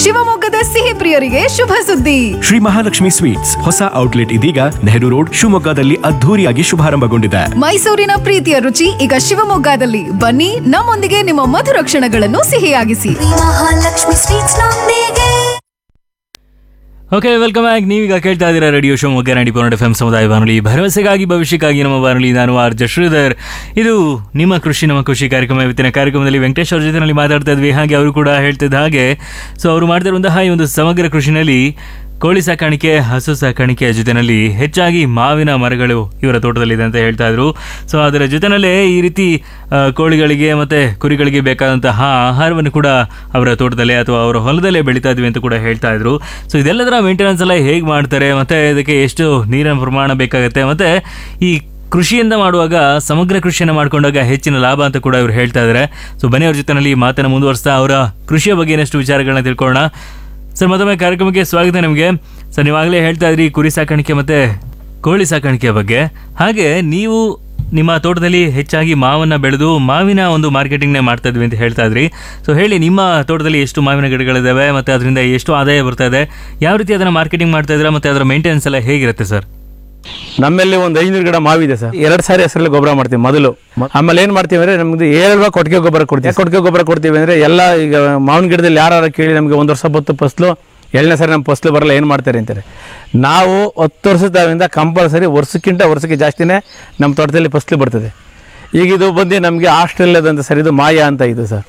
ಶಿವಮೊಗ್ಗದ ಸಿಹಿ ಪ್ರಿಯರಿಗೆ ಶುಭ ಸುದ್ದಿ ಶ್ರೀ ಮಹಾಲಕ್ಷ್ಮಿ ಸ್ವೀಟ್ಸ್ ಹೊಸ ಔಟ್ಲೆಟ್ ಇದೀಗ ನೆಹರು ರೋಡ್ ಶಿವಮೊಗ್ಗದಲ್ಲಿ ಅದ್ಧೂರಿಯಾಗಿ ಶುಭಾರಂಭಗೊಂಡಿದೆ ಮೈಸೂರಿನ ಪ್ರೀತಿಯ ರುಚಿ ಈಗ ಶಿವಮೊಗ್ಗದಲ್ಲಿ ಬನ್ನಿ ನಮ್ಮೊಂದಿಗೆ ನಿಮ್ಮ ಮಧುರ ಕ್ಷಣಗಳನ್ನು ಸಿಹಿಯಾಗಿಸಿ ಮಹಾಲಕ್ಷ್ಮಿ ಸ್ವೀಟ್ಸ್ ನೊಂದಿಗೆ ಓಕೆ ವೆಲ್ಕಮ್ ಬ್ಯಾಕ್ ನೀವೀಗ ಕೇಳ್ತಾ ಇದ್ದೀರಾ ರೇಡಿಯೋ ಶಿವಮೊಗ್ಗ ನಾಡಿ ಪೋರ್ನೆಟ್ ಎಫ್ ಎಂ ಸಮುದಾಯ ಬಾನುಲಿ ಭರವಸೆಗಾಗಿ ಭವಿಷ್ಯಕ್ಕಾಗಿ ನಮ್ಮ ಬಾನುಲಿ ನಾನು ಆರ್ ಜೆ ಶ್ರೀಧರ್ ಇದು ನಿಮ್ಮ ಕೃಷಿ ನಮ್ಮ ಕೃಷಿ ಕಾರ್ಯಕ್ರಮ ಇವತ್ತಿನ ಕಾರ್ಯಕ್ರಮದಲ್ಲಿ ವೆಂಕಟೇಶ್ ಅವ್ರ ಜೊತೆನಲ್ಲಿ ಮಾತಾಡ್ತಾ ಇದ್ವಿ ಹಾಗೆ ಅವರು ಕೂಡ ಹೇಳ್ತಿದ್ದ ಹಾಗೆ ಸೊ ಅವರು ಮಾಡ್ತಿರುವಂತಹ ಈ ಒಂದು ಸಮಗ್ರ ಕೃಷಿನಲ್ಲಿ ಕೋಳಿ ಸಾಕಾಣಿಕೆ ಹಸು ಸಾಕಾಣಿಕೆಯ ಜೊತೆನಲ್ಲಿ ಹೆಚ್ಚಾಗಿ ಮಾವಿನ ಮರಗಳು ಇವರ ತೋಟದಲ್ಲಿದೆ ಅಂತ ಹೇಳ್ತಾ ಇದ್ರು ಸೊ ಅದರ ಜೊತೆನಲ್ಲೇ ಈ ರೀತಿ ಆ, ಕೋಳಿಗಳಿಗೆ ಮತ್ತೆ ಕುರಿಗಳಿಗೆ ಬೇಕಾದಂತಹ ಆಹಾರವನ್ನು ಕೂಡ ಅವರ ತೋಟದಲ್ಲೇ ಅಥವಾ ಅವರ ಹೊಲದಲ್ಲೇ ಬೆಳೀತಾ ಇದ್ವಿ ಅಂತ ಕೂಡ ಹೇಳ್ತಾ ಇದ್ರು ಸೊ ಇದೆಲ್ಲದರ ಮೇಂಟೆನೆನ್ಸ್ ಎಲ್ಲ ಹೇಗೆ ಮಾಡ್ತಾರೆ ಮತ್ತೆ ಇದಕ್ಕೆ ಎಷ್ಟು ನೀರಿನ ಪ್ರಮಾಣ ಬೇಕಾಗುತ್ತೆ ಮತ್ತೆ ಈ ಕೃಷಿಯಿಂದ ಮಾಡುವಾಗ ಸಮಗ್ರ ಕೃಷಿಯನ್ನು ಮಾಡ್ಕೊಂಡಾಗ ಹೆಚ್ಚಿನ ಲಾಭ ಅಂತ ಕೂಡ ಇವರು ಹೇಳ್ತಾ ಇದ್ದಾರೆ ಸೊ ಬನ್ನಿ ಅವ್ರ ಜೊತೆನಲ್ಲಿ ಮಾತನ್ನು ಮುಂದುವರಿಸ್ತಾ ಅವರ ಕೃಷಿಯ ಬಗ್ಗೆ ಇನ್ನಷ್ಟು ವಿಚಾರಗಳನ್ನ ತಿಳ್ಕೊಳ್ಳೋಣ ಸರ್ ಮತ್ತೊಮ್ಮೆ ಕಾರ್ಯಕ್ರಮಕ್ಕೆ ಸ್ವಾಗತ ನಿಮಗೆ ಸರ್ ನೀವಾಗಲೇ ಹೇಳ್ತಾ ಇದ್ರಿ ಕುರಿ ಸಾಕಾಣಿಕೆ ಮತ್ತೆ ಕೋಳಿ ಸಾಕಾಣಿಕೆಯ ಬಗ್ಗೆ ಹಾಗೆ ನೀವು ನಿಮ್ಮ ತೋಟದಲ್ಲಿ ಹೆಚ್ಚಾಗಿ ಮಾವನ್ನ ಬೆಳೆದು ಮಾವಿನ ಒಂದು ಮಾರ್ಕೆಟಿಂಗ್ನೇ ಮಾಡ್ತಾ ಇದ್ವಿ ಅಂತ ಹೇಳ್ತಾ ಇದ್ರಿ ಸೊ ಹೇಳಿ ನಿಮ್ಮ ತೋಟದಲ್ಲಿ ಎಷ್ಟು ಮಾವಿನ ಗಿಡಗಳಿದ್ದಾವೆ ಮತ್ತೆ ಅದರಿಂದ ಎಷ್ಟು ಆದಾಯ ಬರ್ತಾ ಇದೆ ಯಾವ ರೀತಿ ಅದನ್ನ ಮಾರ್ಕೆಟಿಂಗ್ ಮಾಡ್ತಾ ಇದ್ದೀರಾ ಮತ್ತೆ ಅದರ ಮೇಂಟೆನೆನ್ಸ್ ಎಲ್ಲ ಹೇಗಿರುತ್ತೆ ಸರ್ ನಮ್ಮಲ್ಲಿ ಒಂದು ಐನೂರು ಗಿಡ ಮಾವಿದೆ ಸರ್ ಎರಡು ಸಾರಿ ಹೆಸರಲ್ಲಿ ಗೊಬ್ಬರ ಮಾಡ್ತೀವಿ ಮೊದಲು ಆಮೇಲೆ ಏನು ಮಾಡ್ತೀವಿ ಅಂದ್ರೆ ನಮ್ದು ಏಳು ರೂಪಾಯಿ ಕೊಟ್ಟಿಗೆ ಗೊಬ್ಬರ ಕೊಡ್ತೀವಿ ಕೊಟ್ಟಿಗೆ ಗೊಬ್ಬರ ಕೊಡ್ತೀವಿ ಅಂದ್ರೆ ಎಲ್ಲ ಈಗ ಮಾವಿನ ಗಿಡದಲ್ಲಿ ಯಾರು ಕೇಳಿ ನಮಗೆ ಒಂದು ವರ್ಷ ಬತ್ತು ಫಸ್ಲು ಏಳನೇ ಸಾರಿ ನಮ್ಮ ಫಸ್ಲು ಬರಲ್ಲ ಏನು ಮಾಡ್ತಾರೆ ಅಂತಾರೆ ನಾವು ಹತ್ತು ವರ್ಷದಿಂದ ಕಂಪಲ್ಸರಿ ವರ್ಷಕ್ಕಿಂತ ವರ್ಷಕ್ಕೆ ಜಾಸ್ತಿನೇ ನಮ್ಮ ತೋಟದಲ್ಲಿ ಫಸ್ಲು ಬರ್ತದೆ ಈಗ ಇದು ಬಂದು ನಮಗೆ ಆಸ್ಟ್ರೇಲಿಯಾದಂತ ಸರ್ ಇದು ಮಾಯಾ ಅಂತ ಇದು ಸರ್